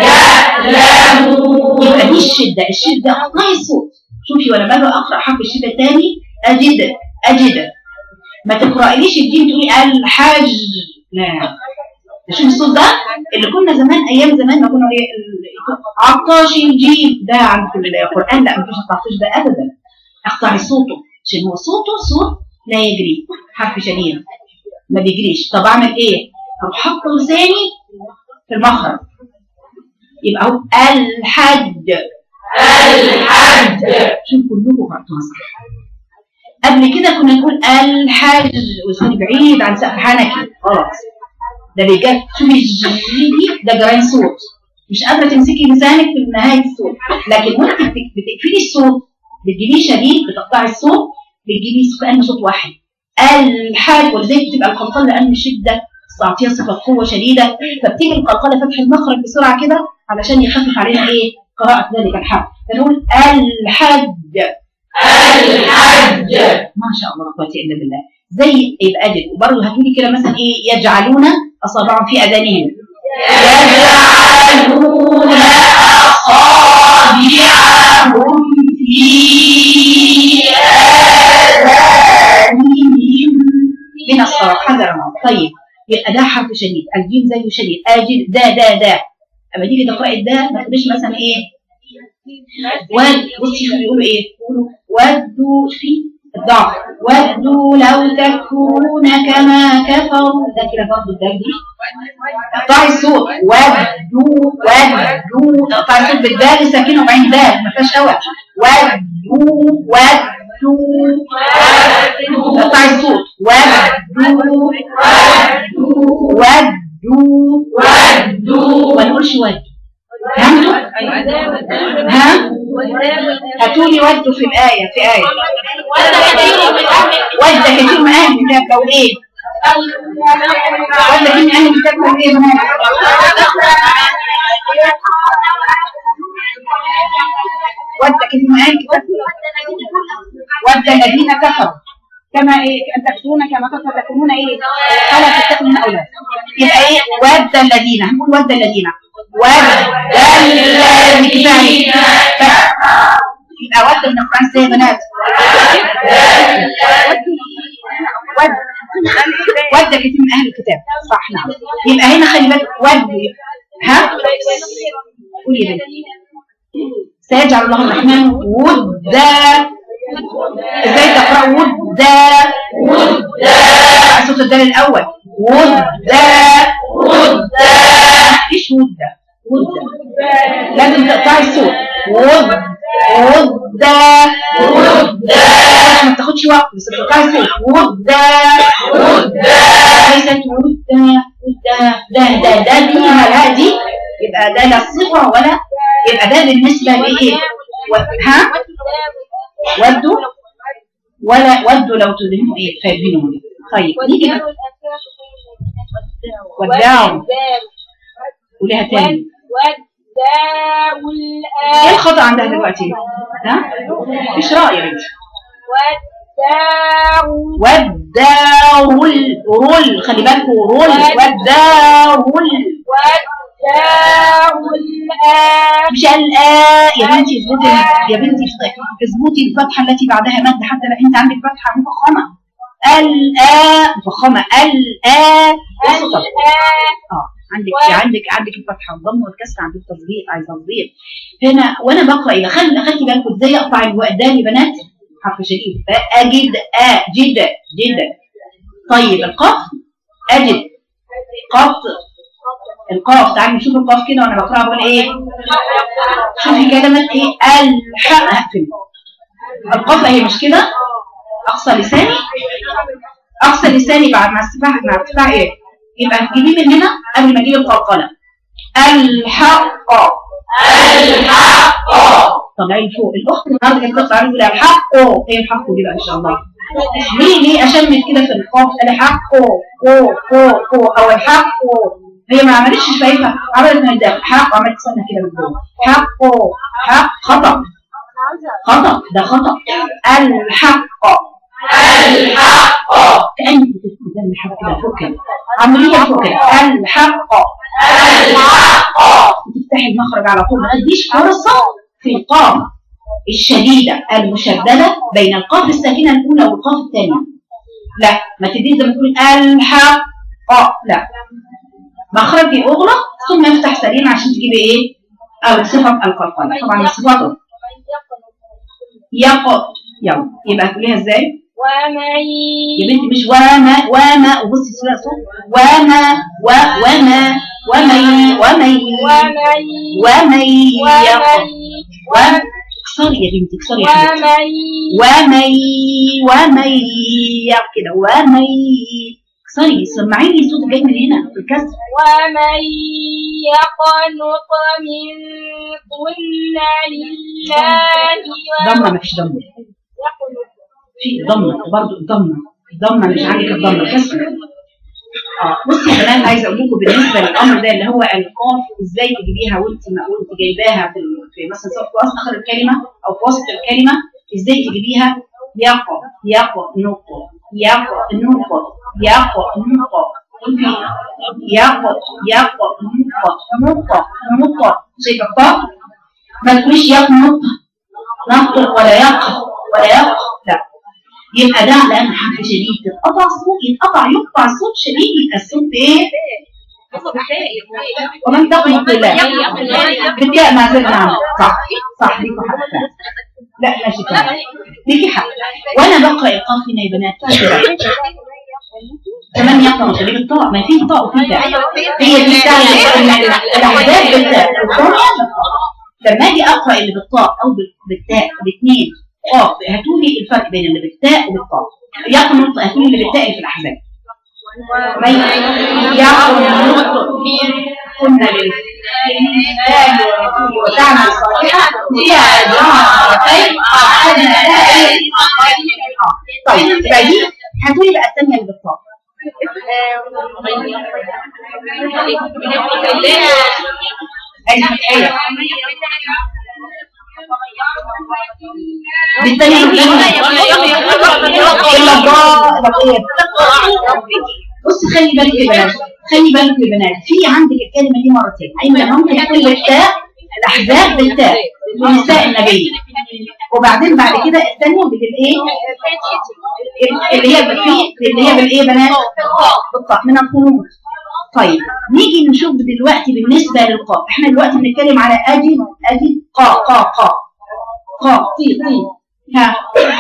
يألمون يبقى دي الشدة الشدة اقطعي الصوت شوفي وانا باجي اقرا حرف الشدة تاني اجد اجد ما تقرأليش الجيم تقولي الحج لا شوف الصوت ده اللي كنا زمان ايام زمان ما كنا ايه عطاش الجيم ده عند القران لا مفيش التعطيش ده ابدا اقطعي صوته عشان هو صوته صوت لا يجري حرف شديد ما بيجريش طب اعمل ايه؟ اروح حاطه لساني في المخرج يبقى هو الحج الحج شوف كلكم قرأتوها صح قبل كده كنا نقول الحج ولساني بعيد عن سقف حنكي خلاص ده بيجي شوفي الجي ده جرين صوت مش قادره تمسكي لسانك في نهايه الصوت لكن وانت بتك- بتقفلي الصوت بتجيبيه شديد بتقطعي الصوت بتجيبيه كانه صوت واحد الحاج ولذلك بتبقى القلقله لان الشده تعطيها صفه قوه شديده فبتيجي القلقله فتح المخرج بسرعه كده علشان يخفف علينا ايه قراءه ذلك الحرف فنقول الحج الحج ما شاء الله لا قوه الا بالله زي يبقى اجل وبرضه هتقولي كده مثلا ايه يجعلون اصابعهم في اذانهم يجعلون اصابعهم في اذانهم من الصراط حذر الموت طيب يبقى ده حرف شديد الجيم زيه شديد اجل دا دا دا اما تيجي تقراي الدا ما تقوليش مثلا ايه ود بصي شو بيقولوا ايه بيقولوا ودوا في الضعف ودوا لو تكفرون كما كفروا ده كده برضه الدال دي اقطعي الصوت ودوا ودوا اقطعي الصوت بالدال ساكنه وبعدين دال ما فيهاش هوا ودوا ودوا اقطعي الصوت ودوا ودوا ودوا ما نقولش ود فهمتوا؟ ها؟ هاتولي ودوا في الآية في آية ود كتير من أهل الكتاب لو إيه؟ ود كتير من أهل الكتاب لو إيه؟ ود كلمة آية كتاب ود الذين كفروا كما ايه ان تكفرون كما كفر تكونون ايه فلا تتقون اولاد يبقى ايه ود الذين هنقول ود الذين ود الذين كفروا يبقى ود من القران ازاي يا بنات ود ود كتير من اهل الكتاب صح نعم يبقى هنا خلي بالك ود ها قولي يا بنتي سيجعل الله الرحمن ودا ازاي تقرأ ودا ودا صوت الدال الاول ودا ودا ايش ودا ودا لازم تقطعي الصوت ودا ودا ودا ما تاخدش وقت بس تقطعي الصوت ودا ودا ليست ودا ودا ده ده ده دي لا دي يبقى ده لا صفة ولا يبقى ده بالنسبة لايه و- ها ودوا ولا ودوا لو تدهنوا ايه فاهمينهم طيب نيجي بقى وداعوا قوليها تاني والدار ايه الآخرة الخطأ عندها دلوقتي ها مفيش رأي يا بنتي والدار والدار رول خلي بالكوا رول والدار والدار الآخرة مش الآ يا بنتي اظبطي يا بنتي اظبطي الفتحة التي بعدها مد حتى لا انت عندك فتحة مفخمة الآ مفخمة الآ الخطأ اه عندك عندك عندك الفتحه والضم والكسر عندك تظبيط عايز تظبيط هنا وانا بقرا يبقى خلي خلي بالكم ازاي اقطع الواء ده يا بنات حرف شديد اجد اجد جد طيب القاف اجد قط القاف تعالي نشوف القاف كده وانا بقراها بقول ايه شوفي كلمه ايه الحق هقفل القاف اهي مش كده اقصى لساني اقصى لساني بعد مع ارتفاع مع ارتفاع ايه يبقى تجيبيه من هنا قبل ما اجيب القلقله الحق الحق طلعي لفوق الاخت النهارده كانت بتطلع تقول الحق ايه الحق دي بقى ان شاء الله ليه ليه اشمت كده في القاف الحق كو كو كو او الحق هي ما عملتش شايفه عملت من ده حق عملت سنه كده من جوه حق حق خطا خطا ده خطا الحق الحق كأنك بتتكلم الحق كده فوق كده عملية فوق كده الحق الحق تفتحي المخرج على طول ما تديش فرصة في القاف الشديدة المشددة بين القاف الساكنة الأولى والقاف الثانية لا ما تديش زي ما تقول الحق لا مخرجي أغلق ثم افتح سليم عشان تجيبي ايه أو صفة القلقلة طبعا صفاته يقط يلا يبقى تقوليها ازاي ومن يا بنتي مش وما وما وبصي صوت صوت وما و وما ومي ومي ومن ومي يقط ومن و اكسري يا بنتي اكسري يا حبيبتي ومن ومي ومي يق كده ومي اكسري سمعيني صوت جاي من هنا في الكسر ومن يقنط منكن لله ضمه مفيش ضمه يقنط في ضمه برضه الضمه الضمه مش عندك الضمه كسر اه بصي يا بنات عايزه اقول لكم بالنسبه للامر ده اللي هو القاف ازاي تجيبيها وانت ما وانت جايباها في, ال- في مثلا سواء في وسط اخر الكلمه او في وسط الكلمه ازاي تجيبيها يقع يقع نقطه يقع نقطه يقع نقطه يقع يقع نقطه نقطه نقطه شايفه القاف ما تقوليش يقع نقطه نقطه ولا يقع ولا يقع لا يبقى ده لان حرف شديد تتقطع الصوت يتقطع يقطع الصوت شديد يبقى الصوت ايه؟ ومن تقنط الله بالتاء ما زلنا عنه صح صح ليكوا حق فعلا. لا ماشي تمام ليكي حق وانا بقرا القاف هنا يا بنات كمان يقرا خلي بالطاء ما في طاء وفي تاء هي دي بتاع الاحداث بالتاء الطاء لما اجي اقرا اللي بالطاء او بال- بالتاء الاثنين قاف هاتوا لي الفرق بين اللي بالتاء وبالطاء يقنط هاتوا لي اللي بالتاء اللي في الاحزاب من يقنط كنا لله ورسوله وتعمل صالحا هي اجرها مرتين اعدنا لها ايه آه. طيب يبقى دي هاتوا لي بقى الثانيه اللي بالطاء ادي فتحيه دي الثانيه الا الضاء بقيه بص خلي بالك يا بنات خلي بالك يا بنات في عندك الكلمه دي مرتين ايمن ممكن تكون بالتاء الاحزاب بالتاء ونساء النبي وبعدين بعد كده الثانيه بتبقى ايه اللي هي في اللي هي بالايه يا بنات بالطاء من القنوط طيب نيجي نشوف دلوقتي بالنسبه للقاف احنا دلوقتي بنتكلم على اجب اجب قا قا قا قا طي طي ها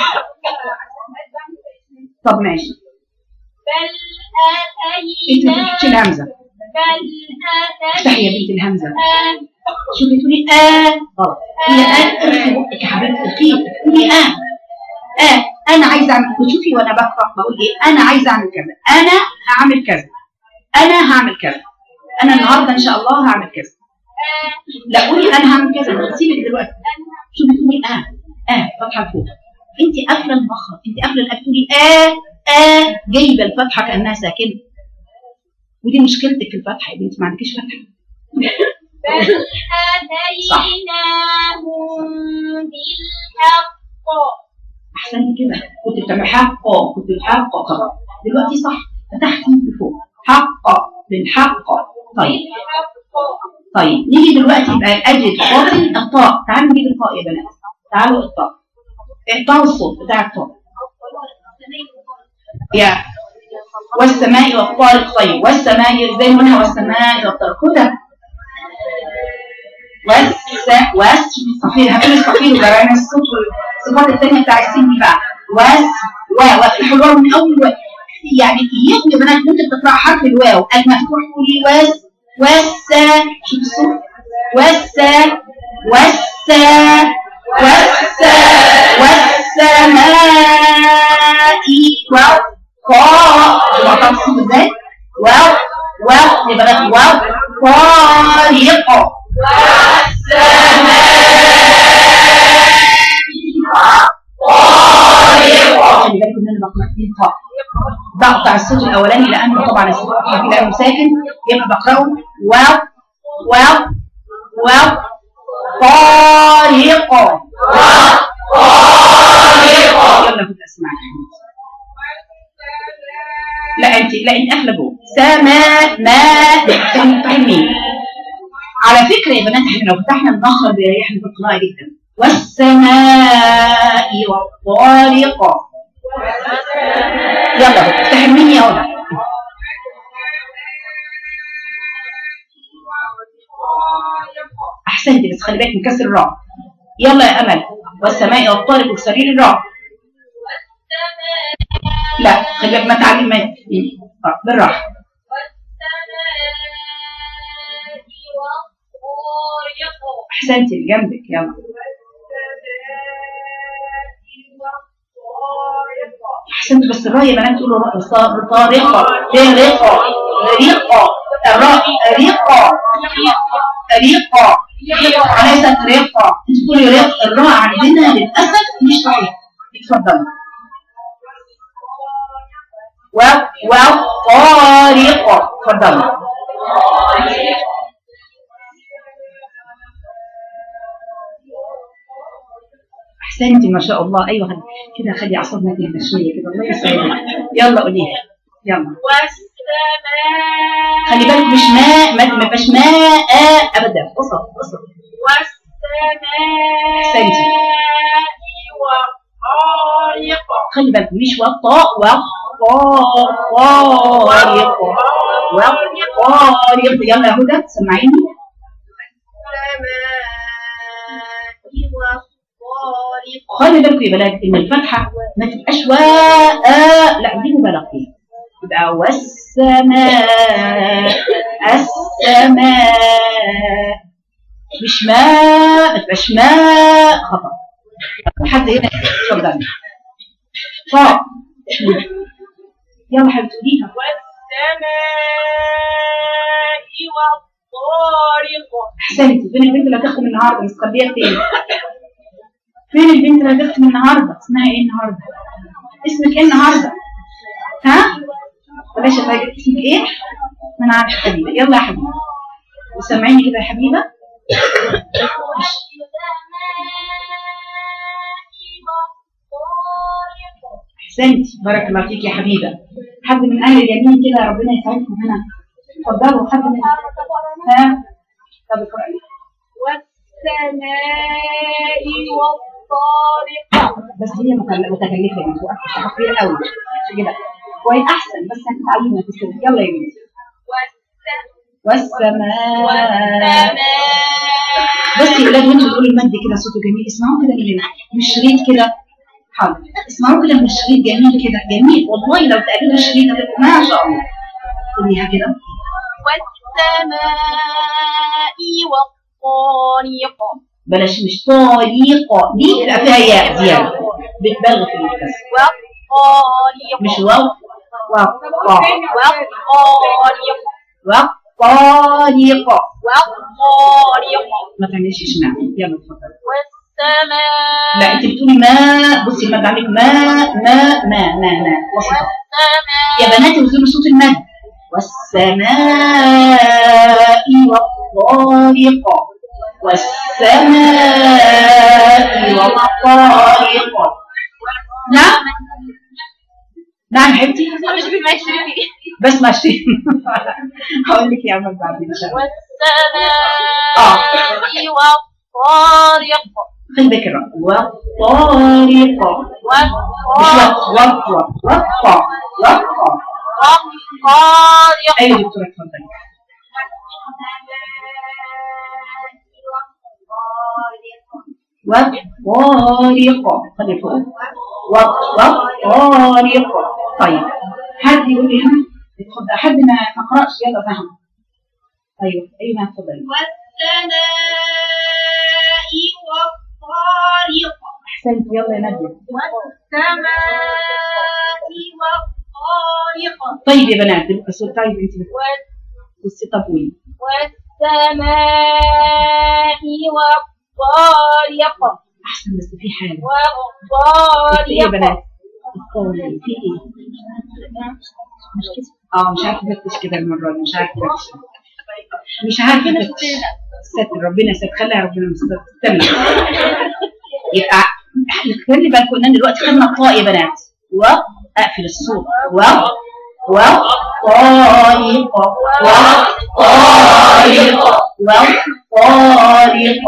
طب ماشي بل انت ما بتفتحش آتيناه الهمزه بل افتحي يا بنت الهمزه آتيناه شوفي تقولي اه غلط هي اه افتحي بقك يا حبيبتي اخي تقولي اه اه انا عايزه اعمل وشوفي وانا بقرا بقول ايه انا عايزه اعمل كذا انا هعمل كذا انا هعمل كذا انا النهارده ان شاء الله هعمل كذا لا قولي انا هعمل كذا سيبك دلوقتي شوفي تقولي اه اه فتحه فوق انت قافله المخرج انت قافله الالف تقولي اه اه جايبه الفتحه كانها ساكنه ودي مشكلتك في الفتحه يا بنتي ما عندكيش فتحه بل آتيناهم بالحق احسنت كده كنت بتعمل حق كنت بالحق خلاص دلوقتي صح فتحتي من فوق حق بالحق طيب بالحق طيب نيجي دلوقتي يبقى اجد باطل الطاء تعالوا نجيب الطاء يا بنات تعالوا الطاء اقطعوا الصوت بتاع الطاء يا والسماء والطارق طيب والسماء ازاي منها والسماء والطارق كده والس وس الصفير هاتوا الصفير وجرينا الصوت والصفات الثانيه بتاع السين دي بقى وس و وافتحوا الواو من اول و... يعني اياكم يا بنات ممكن تقرا حرف الواو المفتوح تقولي وس وس شوف الصوت وس وس وس والسماء واو قا يبقى طب الصوت ازاي واو واو يبقى ده واو طارق خلي بالك ان انا بقرا اتنين طاء بقطع الصوت الاولاني لانه طبعا الصوت لانه ساكن يبقى بقراه واو واو واو طارق يلا كنت اسمعك يا حبيبتي لا انت لا انت قافله جوه سما ما فاهم فاهمين على فكره يا بنات احنا لو فتحنا النخره بيريحنا في القراءه جدا والسماء والطارق يلا بقى افتح مني يا ولد احسنت بس خلي بالك من كسر الراء يلا يا امل والسماء والطارق وكسرين الراء لا خلي بالك ما تعلم ما آه، بالراحه احسنتي اللي جنبك يلا احسنت بس الراء يا بنات تقولوا راء صار طارقه رقه رقه الراء رقه رقه وليست رقه انت تقولي رق الراء عندنا للاسف مش صحيح اتفضلي واو واو طارقه اتفضلي احسنتي ما شاء الله ايوه خلي- كده خلي اعصابنا تهدى شويه كده الله يسعدك يلا قوليها يلا والسماء خلي بالك مش ماء ما ما يبقاش ماء ابدا وسط وسط والسماء أحسنتي. والطارق خلي بالك مش والطاء والطاء طارق والطارق يلا يا هدى سمعيني السماء والطارق خلي بالكم يا بنات ان الفتحه ما تبقاش واء لا دي مبالغ فيها يبقى والسماء السماء مش ماء ما تبقاش ماء خطا حد هنا اتفضلي طاء يلا حبيبتي قوليها والسماء والطارق احسنتي فين البنت اللي هتختم النهارده مستخبيه فين فين البنت اللي هتختم النهارده اسمها ايه النهارده اسمك ايه النهارده ها بلاش افاجئ اسمك ايه ما انا عارفه حبيبه يلا يا حبيبه وسامعيني كده يا حبيبه والسماء والطارق احسنتي بارك الله فيك يا حبيبه حد من اهل اليمين كده ربنا يسعدكم هنا اتفضلوا حد من ها طب اقرأي. والسماء والطارق بس هي مكل- متكلفه دي وقت كتير قوي عشان كده كويس احسن بس هتتعلمي هتستفيدي يلا يا بنتي والسماء والسماء والسماء بصي يا ولاد وانتوا بتقولوا المد كده صوته جميل اسمعوا كده من هنا مش شريط كده حاضر اسمعوا كده من الشريط جميل كده جميل والله لو تقابلوا الشريط هتبقوا ما شاء الله قوليها كده والسماء والطارق بلاش مش طريقة دي تبقى فيها ياء زيادة بتبالغ في الكسر والطارق مش واو واو والطارق واو طريقة والطارق ما تعمليش اشمعنى يلا اتفضلي والسماء لا انت بتقولي ما بصي المد عندك ما ما ما ما ما وسطة يا والسماء بنات وزنوا صوت المد والسماء والطارق والسماء والطارق نعم نعم حبيبتي مش بمشرقي بس ماشي هقول لك يا عمل بعدين ان شاء الله والسماء والطارق خلي بالك الرأي والطارق مش والطارق وط وط وط وط وط والطارق ايوه دكتوره اتفضلي والطارق خلي فوق والطارق طيب حد يقول لي هنا اتفضل حد ما ما قرأش يلا فهم ايوه ايوه اتفضلي والسماء والطارق احسنت يلا يا ناديه والسماء والطارق طيب يا بنات بس طيب انت بصي طب قولي والسماء والطارق احسن بس في حاجه في ايه يا والطارق بنات الطارق في ايه مش كده اه مش عارفه افتش كده المره دي مش عارفه افتش مش عارفه افتش ستر ربنا ستر خليها ربنا مستر استنى يبقى خلي بالكم ان دلوقتي خدنا الطاء يا بنات واقفل الصوت و و طارق و طارق و طارق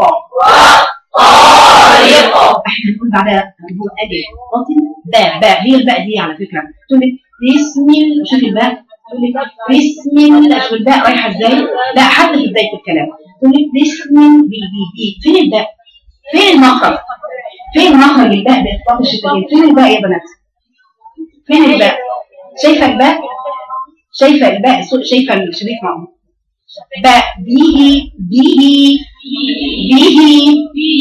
طارق احنا نقول بعدها هو اجل باطن باء باء هي الباء دي على فكره تقول لك بسم الله شوفي الباء تقول لك بسم الله شوفي الباء رايحه ازاي لا حتى في بدايه الكلام تقول لك بسم بي بي بي فين الباء فين المخرج فين مخرج الباء باطلاق الشفتين فين الباء يا بنات فين الباء شايفه الباء شايفه الباء شايفه الشريط معه باء به به به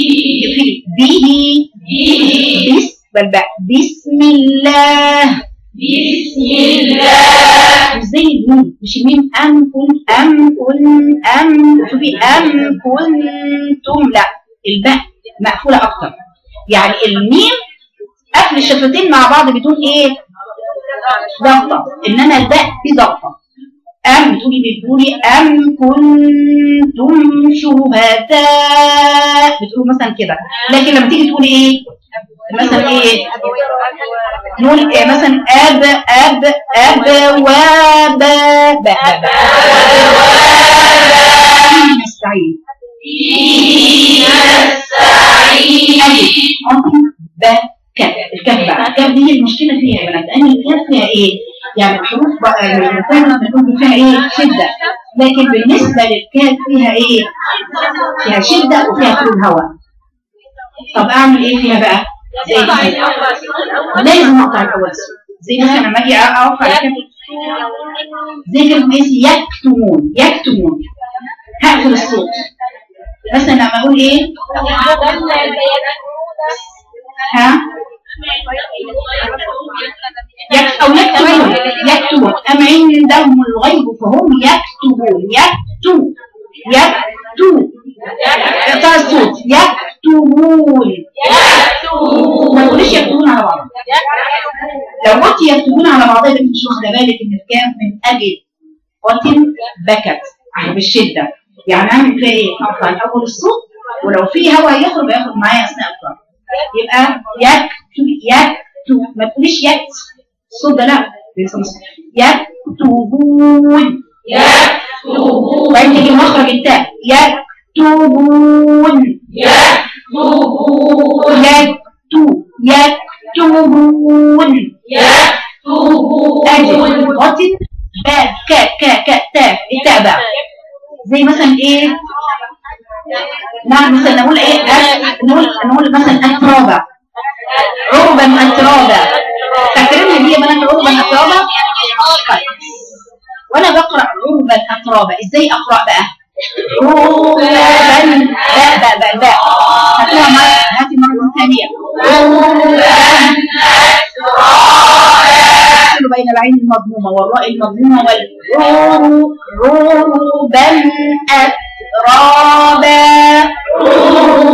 به بسم الباء بسم الله بسم الله مش زي الميم مش الميم ام كن ام كن ام شوفي ام كنتم لا الباء مقفوله اكتر يعني الميم قفل الشفتين مع بعض بدون ايه ضغطه انما الباء في ضغطه أم تقولي بتقولي أم كنتم شهداء بتقولوا مثلا كده لكن لما تيجي تقولي إيه مثلا إيه نقول إيه مثلا أب أب أب واب ب ب نستعين ب كاف الكاف بقى الكاف دي هي المشكله فيها يا بنات لان الكاف فيها ايه؟ يعني الحروف بقى الكلمه بنقول فيها ايه؟ شده لكن بالنسبه للكاف فيها ايه؟ فيها شده وفيها خروج هواء طب اعمل ايه فيها بقى؟ زي لازم اقطع الاول زي مثلا لما اجي اقف على كاف زي كلمه ايه؟ يكتمون يكتمون هقفل الصوت مثلا لما اقول ايه؟ ها؟ يك أو يكتبون يكتبون أم عندهم الغيب فهم يكتبون يكتب يكتب اقطع الصوت يكتبون ما تقوليش يكتبون على بعض لو قلت يكتبون على بعضها يبقى انت مش واخده بالك ان الكاف من اجل قاتل بكت على بالشده يعني اعمل فيها ايه؟ اقطع الاول الصوت ولو في هواء يخرج يخرج معايا اثناء القراءه يبقى يكتب يكتب ما تقوليش يكت الصوت ده لا يكتبون يكتبون وبعدين تيجي مخرج التاء يكتبون يكتبون يكتب يكتبون يكتبون ادي غطي باء كا كا كا تاء التاء بقى زي مثلا ايه نعم مثلا نقول ايه أس- نقول نقول مثلا اترابا عربا اترابا فاكرين دي بنات عربا اترابا طيب. وانا بقرا عربا اترابا ازاي اقرا بقى عربا باء باء باء باء هاتوها مرة هاتي مرة ثانية يفصل بين العين المضمومة والراء المضمومة والعربا أترابا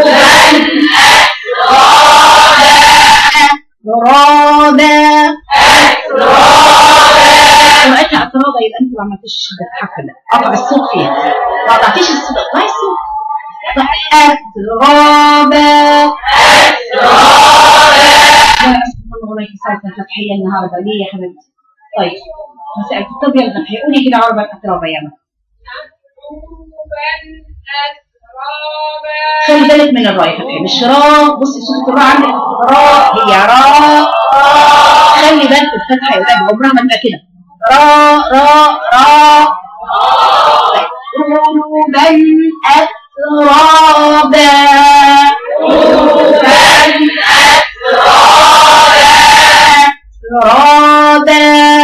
أترابا وقت أترابا يبقى أنت ما عملتش الحركة ده قطع الصوت فيها ما قطعتيش الصوت قطعي الصوت أترابا أنا أسف الله عليك صارت الفتحية النهاردة ليه يا حبيبتي طيب مسألة التربية الفتحية قولي كده عربا أترابا يا ماما خلي بالك من الراء يا فتحي مش راء بصي صوت الراء عندك راء هي راء خلي بالك الفتحة يا ولاد عمرها ما تبقى كده راء راء راء عربا أترابا أترابا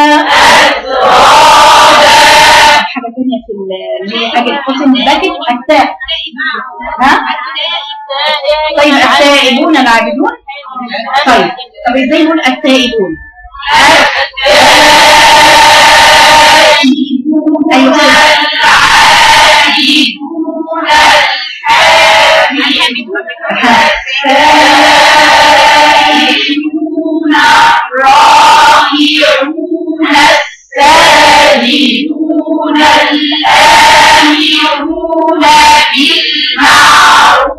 حاجة تانية في ال- اللي هي حاجة القسم باكت التاء ها؟ طيب التائبون العابدون طيب طب ازاي نقول التائبون ايوه الساجدون الآمرون بالمعروف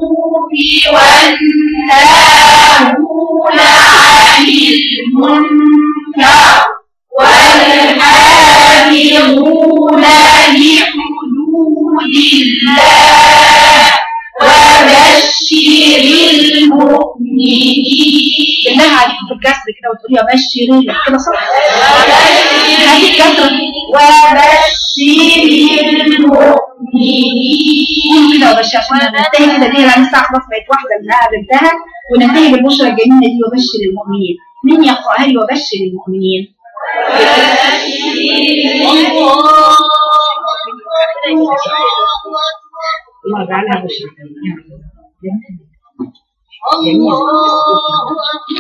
والناهون عن المنكر والحافظون لحدود الله وبشر المؤمنين بالله عليكم في الكسر كده وتقولي وبشرين كده صح؟ هاتي الكسر وبشر المؤمنين قولوا كده وبشر عشان ننتهي كده دي لان الساعه خلاص بقت واحده منها بنتها وننتهي بالبشرى الجميله دي وبشر المؤمنين مين يقرأها لي وبشر المؤمنين؟ الله يجعلها بشرى جميل